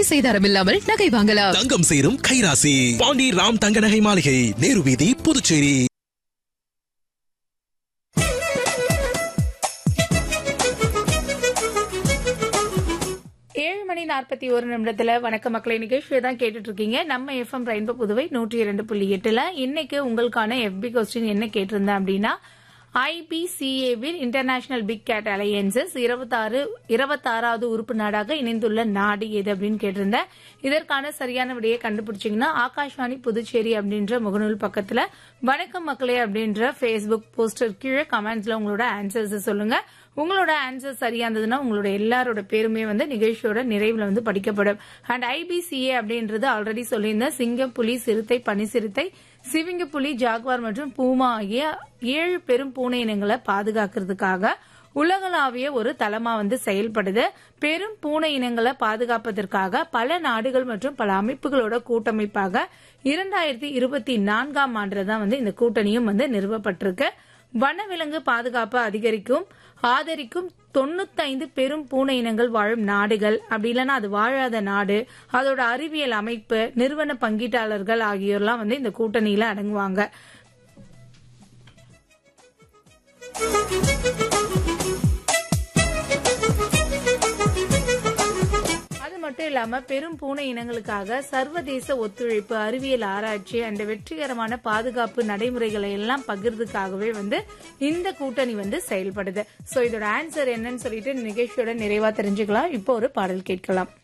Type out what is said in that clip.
செய்கூலி செய்தாரம் இல்லாமல் நகை வாங்கலாம் தங்கம் சேரும் கைராசி பாண்டி ராம் தங்க நகை மாளிகை நேரு வீதி புதுச்சேரி ஏழு மணி நாற்பத்தி ஒரு நிமிடத்துல வணக்க மக்களை நிகழ்ச்சியை தான் கேட்டுட்டு இருக்கீங்க நம்ம எஃப்எம் ரெயின்போ புதுவை நூற்றி இரண்டு புள்ளி எட்டுல இன்னைக்கு உங்களுக்கான எஃபி கொஸ்டின் என்ன கேட்டிருந்தேன் அப்படின்னா ஐபிசிஏவில் இன்டர்நேஷனல் பிக் கேட் அலையன்சஸ் இருபத்தாறு இருபத்தாறாவது உறுப்பு நாடாக இணைந்துள்ள நாடு எது அப்படின்னு கேட்டிருந்தேன் இதற்கான சரியான விடையை கண்டுபிடிச்சீங்கன்னா ஆகாஷ்வாணி புதுச்சேரி அப்படின்ற முகநூல் பக்கத்துல வணக்கம் மக்களே அப்படின்ற ஃபேஸ்புக் போஸ்டர் கீழே கமெண்ட்ஸ்ல உங்களோட ஆன்சர்ஸ் சொல்லுங்க உங்களோட ஆன்சர் சரியா இருந்ததுன்னா உங்களோட எல்லாரோட பேருமே வந்து நிகழ்ச்சியோட நிறைவுல வந்து படிக்கப்படும் அண்ட் ஐபிசிஏ அப்படின்றது ஆல்ரெடி சொல்லியிருந்தேன் சிங்கம் புலி சிறுத்தை பனி சிறுத்தை சிவிங்க புலி ஜாக்வார் மற்றும் பூமா ஆகிய ஏழு பெரும் பூனை இனங்களை பாதுகாக்கிறதுக்காக உலகளாவிய ஒரு தளமா வந்து செயல்படுது பெரும் பூனை இனங்களை பாதுகாப்பதற்காக பல நாடுகள் மற்றும் பல அமைப்புகளோட கூட்டமைப்பாக இரண்டாயிரத்தி இருபத்தி நான்காம் ஆண்டுல தான் வந்து இந்த கூட்டணியும் வந்து நிறுவப்பட்டிருக்கு வனவிலங்கு பாதுகாப்பு அதிகரிக்கும் ஆதரிக்கும் தொண்ணூத்தைந்து பெரும் பூனை இனங்கள் வாழும் நாடுகள் அப்படி இல்லைன்னா அது வாழாத நாடு அதோட அறிவியல் அமைப்பு நிறுவன பங்கீட்டாளர்கள் ஆகியோர்லாம் வந்து இந்த கூட்டணியில அடங்குவாங்க அது மட்டும் இல்லாம பெரும் பூனை இனங்களுக்காக சர்வதேச ஒத்துழைப்பு அறிவியல் ஆராய்ச்சி அண்ட் வெற்றிகரமான பாதுகாப்பு நடைமுறைகளை எல்லாம் பகிர்றதுக்காகவே வந்து இந்த கூட்டணி வந்து செயல்படுது சோ இதோட ஆன்சர் என்னன்னு சொல்லிட்டு நிகழ்ச்சியோட நிறைவா தெரிஞ்சுக்கலாம் இப்போ ஒரு பாடல் கேட்கலாம்